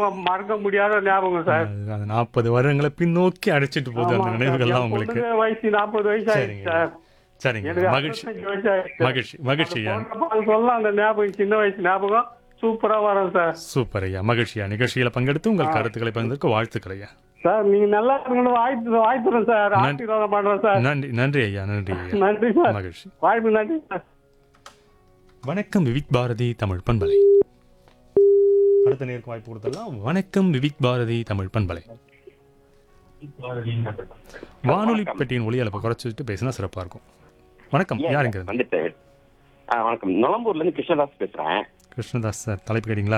ஞாபகம் மறக்க முடியாத ஞாபகம் சார் அது- அது நாற்பது வருடங்களை பின்னோக்கி அழைச்சிட்டு போகுது அந்த ஆமா சார். நினைவுகள்லாம் என் உங்களுக்கு பொண்ணுக்கு வயசு நாற்பது வயசு ஆயிடுச்சு சரிங்க சார் சரிங்க எனக்கு மகிழ்ச்சி அறுபத்தஞ்சு வயசு ஆயிடுச்சு மகிழ்ச்சி மகிழ்ச்சி ஐயா அது சொல்லலாம் அந்த ஞாபகம் சின்ன வயசு ஞாபகம் சூப்பரா வரும் சார் சூப்பர் ஐயா மகிழ்ச்சியா நிகழ்ச்சியில பங்கெடுத்து உங்கள் கருத்துக்களை பகிர்ந்ததற்கு வாழ்த்துக்கள் ஐயா சார் நீங்க நல்லா இருக்கணும் வாழ்த்து வாழ்த்துறேன் சார் ஆசீர்வாதம் பண்றேன் சார் நன்றி நன்றி ஐயா நன்றி ஐயா நன்றி சார் மகிழ்ச்சி வாய்ப்பு நன்றி சார் வணக்கம் விவிக் பாரதி தமிழ் பண்பலை அடுத்த நேருக்கு வாய்ப்பு கொடுத்துடலாம் வணக்கம் விவிக் பாரதி தமிழ் பண்பலை வானொலி பெட்டியின் ஒளி அளப்பை குறைச்சி வச்சுட்டு பேசினா சிறப்பா இருக்கும் வணக்கம் யாருங்க இது? வந்துட்டு ஆ, வணக்கம் நுளம்பூர்ல இருந்து கிருஷ்ணதாஸ் பேசுறேன் கிருஷ்ணதாஸ் சார் தலைப்பு கேட்டீங்களா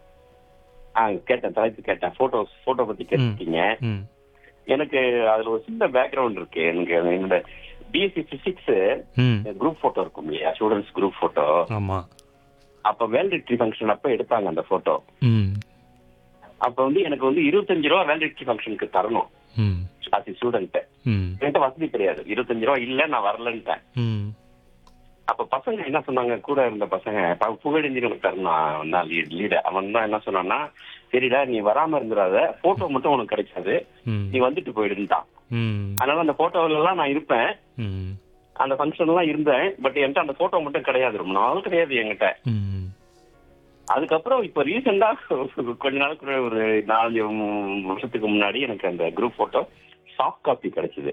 ஆ, கேட்டேன் தலைப்பு கேட்டேன் போட்டோ போட்டோ பத்தி கேட்டிருக்கீங்க ம் எனக்கு அதுல ஒரு சின்ன பேக்ரவுண்ட் இருக்கு எனக்கு என்னோட பிஎஸ்சி பிசிக்ஸ் ம் குரூப் போட்டோ இருக்கும் இல்லையா ஸ்டூடெண்ட்ஸ் குரூப் போட்டோ ஆமா அப்ப வேலிடிட்டி ஃபங்க்ஷன் அப்ப எடுத்தாங்க அந்த போட்டோ ம் அப்ப வந்து எனக்கு வந்து இருபத்தஞ்சு ரூபா வேலிடிட்டி ஃபங்க்ஷனுக்கு தரணும் ம் ஆஸ் ஸ்டூடெண்ட் ம் என்கிட்ட வசதி கிடையாது இருபத்தஞ்சு ரூபா இல்ல நான் வரலன்ட்டேன் ம் அப்ப பசங்க என்ன சொன்னாங்க கூட இருந்த பசங்க ப- புகழேந்தி உனக்கு தரணும் நான் லீடர் அவன் தான் என்ன சொன்னான்னா சரிடா நீ வராம இருந்துடாத போட்டோ மட்டும் உனக்கு கிடைக்காது ம் நீ வந்துட்டு போயிடுன்ட்டான் ம் அதனால அந்த போட்டோல எல்லாம் நான் இருப்பேன் ம் அந்த ஃபங்க்ஷன் எல்லாம் இருந்தேன் பட் என்கிட்ட அந்த போட்டோ மட்டும் கிடையாது ரொம்ப நாள் கிடையாது என்கிட்ட ம் அதுக்கப்புறம் இப்ப ரீசெண்டா கொஞ்ச நாளுக்கு ஒரு நாலஞ்சு மூ- வருஷத்துக்கு முன்னாடி எனக்கு அந்த குரூப் போட்டோ சாஃப்ட் காப்பி கிடைச்சது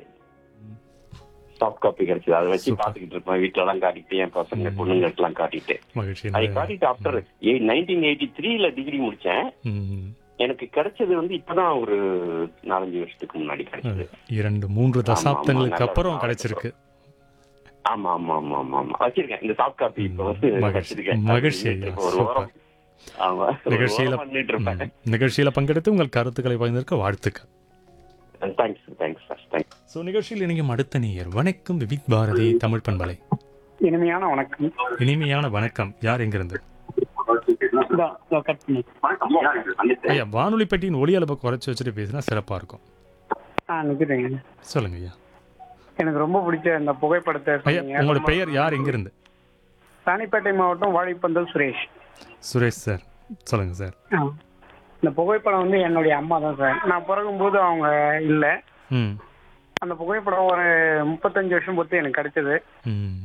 சாஃப்ட் காப்பி கிடைச்சது அதை வச்சு Super. பாத்துக்கிட்டு இருப்பேன் வீட்டுல எல்லாம் காட்டிட்டு என் பசங்க பொண்ணுங்களுக்கு எல்லாம் காட்டிட்டு மகிழ்ச்சி அதை காட்டிட்டு ஆஃப்டர் நைன்டீன் எயிட்டி த்ரீல டிகிரி முடிச்சேன் ம் எனக்கு கிடைச்சது வந்து இப்பதான் ஒரு நாலஞ்சு வருஷத்துக்கு முன்னாடி கிடைச்சது இரண்டு மூன்று தசாப்தங்களுக்கு நல்லா அப்புறம் இருக்கும். கிடைச்சிருக்கு ஆமா ஆமா ஆமா ஆமா ஆமா வச்சிருக்கேன் இந்த சாஃப்ட் காப்பி இப்ப வந்து மகிழ்ச்சி. வச்சிருக்கேன் மகிழ்ச்சி ஐயா. இப்ப ஒரு வாரம் ஆமா ஒரு நிகழ்ச்சியில வாரம் பண்ணிட்டு இருப்பேன் ம். நிகழ்ச்சியில பங்கெடுத்து உங்கள் கருத்துக்களை பகிர்ந்திருக்க வாழ்த்துக்கள் thanks thanks sir thanks so நிகழ்ச்சியில் இணையும் அடுத்த நேயர் வணக்கம் விவிக் பாரதி தமிழ் பண்பலை இனிமையான வணக்கம் இனிமையான வணக்கம் யார் எங்கிருந்து இதோ, இதோ cut பண்ணு. ஐயா வானொலி பெட்டியின் ஒளி அளவை குறைச்சி வச்சுட்டு பேசினா சிறப்பா இருக்கும் ஆ நிக்கிறேங்க சொல்லுங்க ஐயா எனக்கு ரொம்ப பிடிச்ச இந்த புகைப்படத்தை ஐயா சொன்னீங்க. உங்களோட ரொம்ப- பெயர் யார் எங்கிருந்து ராணிப்பேட்டை மாவட்டம் வாழைப்பந்தல் சுரேஷ் சுரேஷ் சார் சொல்லுங்க சார் ஆ. இந்த புகைப்படம் வந்து என்னுடைய அம்மா தான் சார் நான் பிறகும்போது அவங்க இல்லை ம் அந்த புகைப்படம் ஒரு முப்பத்தஞ்சு வருஷம் பொறுத்து எனக்கு கிடைச்சது ம்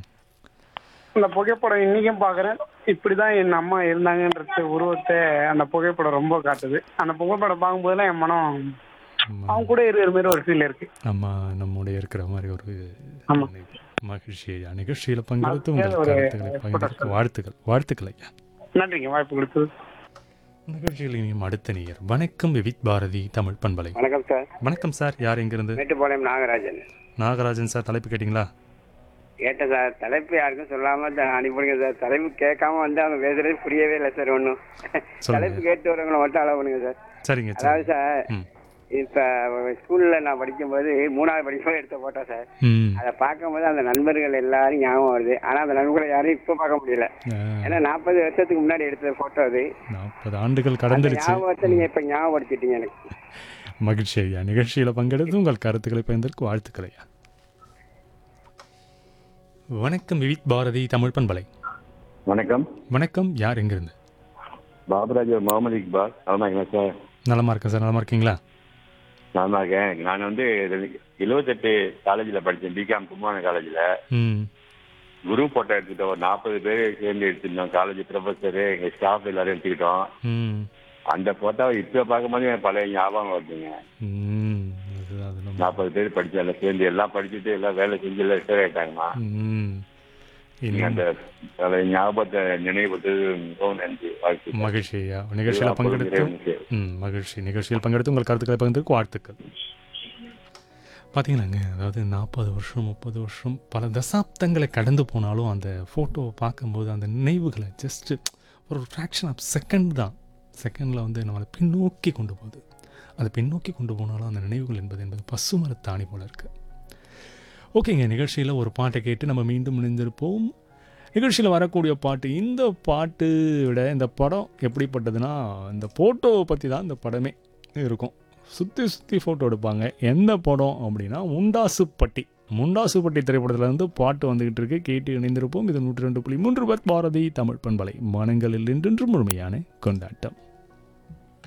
அந்த புகைப்படம் இன்னைக்கும் பாக்குறேன் இப்படிதான் என் அம்மா இருந்தாங்கன்றது உருவத்தை அந்த புகைப்படம் ரொம்ப காட்டுது அந்த புகைப்படம் பார்க்கும்போதெல்லாம் என் மனம் ஆமா. அவங்க கூட இருக்கிற மாதிரி ஒரு ஃபீல் இருக்கு ஆமா நம்முடைய இருக்கிற மாதிரி ஒரு ஆமா. மகிழ்ச்சி ஐயா நிகழ்ச்சியில பங்கெடுத்து மகிழ்ச்சியான உங்கள் ஒரு கருத்துக்களை பகிர்ந்திருக்க வாழ்த்துக்கள் வாழ்த்துக்கள் ஐயா நன்றிங்க வாய்ப்பு கொடுத்தது நிகழ்ச்சியில் இனியும் அடுத்த நேயர் வணக்கம் விவிக் பாரதி தமிழ் பண்பலை வணக்கம் சார் வணக்கம் சார் யார் எங்கிருந்து மேட்டுப்பாளையம் நாகராஜன் நாகராஜன் சார் தலைப்பு கேட்டிங்களா கேட்டேன் சார் தலைப்பு யாருக்கும் சொல்லாம த- அனுப்பிடுங்க சார் தலைப்பு கேட்காம வந்து அவங்க பேசுறது புரியவே இல்லை சார் ஒன்றும் தலைப்பு கேட்டு வரவங்களை மட்டும் அளவு பண்ணுங்க சார் சரிங்க அதாவது சார் சார் ம் இப்ப ஸ்கூல்ல நான் படிக்கும்போது மூணாவது படிக்கும்போது எடுத்த போட்டோ சார் ம் அதை பார்க்கும்போது அந்த நண்பர்கள் எல்லாரும் ஞாபகம் வருது ஆனா அந்த நண்பர்களை யாரும் இப்ப பார்க்க முடியல ஏன்னா நாற்பது வருஷத்துக்கு முன்னாடி எடுத்த போட்டோ அது நாற்பது ஆண்டுகள் அந்த கடந்துருச்சு ஞாபகத்தை நீங்க இப்ப ஞாபகப்படுத்திட்டீங்க எனக்கு மகிழ்ச்சி ஐயா நிகழ்ச்சியில் பங்கெடுத்து உங்கள் கருத்துக்களை பகிர்ந்ததற்கு வாழ்த்துக்கள் ஐயா வணக்கம் விவிக் பாரதி தமிழ் பண்பலை வணக்கம் வணக்கம் யார் எங்கிருந்து பாபுராஜ் முகமது இக்பால் ஆமாங்க சார் நலமா இருக்கேன் சார் நலமா இருக்கீங்களா நான் தான் இருக்கேன் நான் வந்து எழுபத்தெட்டு காலேஜில் படித்தேன் பிகாம் கும்பகோணம் காலேஜில் ம் குரூப் ஃபோட்டோ எடுத்துக்கிட்டோம் ஒரு நாற்பது பேர் சேர்ந்து எடுத்துருந்தோம் காலேஜ் ப்ரொஃபஸரு எங்கள் ஸ்டாஃப் எல்லாரும் எடுத்துக்கிட்டோம் ம் அந்த ஃபோட்டோவை இப்போ பார்க்கும்போது என் பழைய ஞாபகம் வருதுங்க ம் அது அது நம்ம நாற்பது பேர் படிச்சு எல்லாம் சேர்ந்து எல்லாம் படிச்சுட்டு எல்லாம் வேலை செஞ்சு எல்லாம் ரிட்டையர் ஆயிட்டாங்கம்மா ம் நீங்க இன்னும் அந்த பழைய ஞாபகத்தை நினைவுபடுத்தது மிகவும் நன்றி வாழ்த்து மகிழ்ச்சி ஐயா நிகழ்ச்சியில் பங்கெடுத்து ம் மகிழ்ச்சி நிகழ்ச்சியில் பங்கெடுத்து உங்கள் கருத்துக்களை பகிர்ந்ததுக்கு வாழ்த்துக்கள் பார்த்தீங்களாங்க அதாவது நாற்பது வருஷம் முப்பது வருஷம் பல தசாப்தங்களை கடந்து போனாலும் அந்த ஃபோட்டோவை பார்க்கும்போது அந்த நினைவுகளை ஜஸ்ட்டு ஒரு ஃப்ராக்ஷன் ஆஃப் செகண்ட் தான் செகண்டில் வந்து நம்மளை பின்னோக்கி கொண்டு போகுது அதை பின்னோக்கி கொண்டு போனாலும் அந்த நினைவுகள் என்பது என்பது பசுமரத்தாணி போல இருக்குது ஓகேங்க நிகழ்ச்சியில் ஒரு பாட்டை கேட்டு நம்ம மீண்டும் இணைந்திருப்போம் நிகழ்ச்சியில் வரக்கூடிய பாட்டு இந்த பாட்டு விட இந்த படம் எப்படிப்பட்டதுன்னா இந்த ஃபோட்டோவை பற்றி தான் இந்த படமே இருக்கும் சுற்றி சுற்றி ஃபோட்டோ எடுப்பாங்க எந்த படம் அப்படின்னா முண்டாசுப்பட்டி முண்டாசுப்பட்டி திரைப்படத்துல இருந்து பாட்டு வந்துகிட்டு இருக்கு கேட்டு இணைந்திருப்போம் இது நூற்றி ரெண்டு புள்ளி மூன்று பத் பாரதி தமிழ் பண்பலை மனங்களில் என்றென்றும் முழுமையான கொண்டாட்டம்